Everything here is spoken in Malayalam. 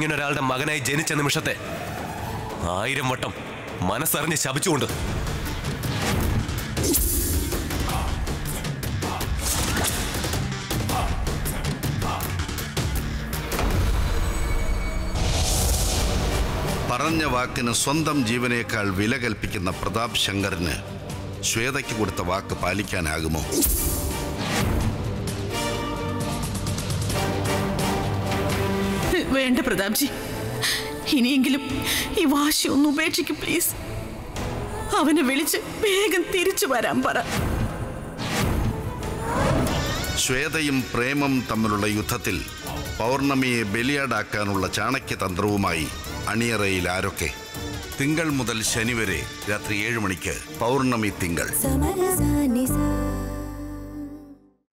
ഇങ്ങനൊരാളുടെ മകനായി ജനിച്ച നിമിഷത്തെ ആയിരം വട്ടം മനസ്സറിഞ്ഞ് ശപിച്ചുകൊണ്ട് പറഞ്ഞ വാക്കിന് സ്വന്തം ജീവനേക്കാൾ വില കൽപ്പിക്കുന്ന പ്രതാപ് ശങ്കറിന് ശ്വേതയ്ക്ക് കൊടുത്ത വാക്ക് പാലിക്കാനാകുമോ വേണ്ട പ്രതാപ്ജി ഇനിയെങ്കിലും ഈ വാശി ഒന്ന് ഉപേക്ഷിക്കും പ്ലീസ് അവനെ വിളിച്ച് വേഗം തിരിച്ചു വരാൻ പറ ശ്വേതയും പ്രേമം തമ്മിലുള്ള യുദ്ധത്തിൽ പൗർണമിയെ ബലിയാടാക്കാനുള്ള ചാണക്യതന്ത്രവുമായി അണിയറയിൽ ആരൊക്കെ തിങ്കൾ മുതൽ ശനി വരെ രാത്രി ഏഴ് മണിക്ക് പൗർണമി തിങ്കൾ സമരസ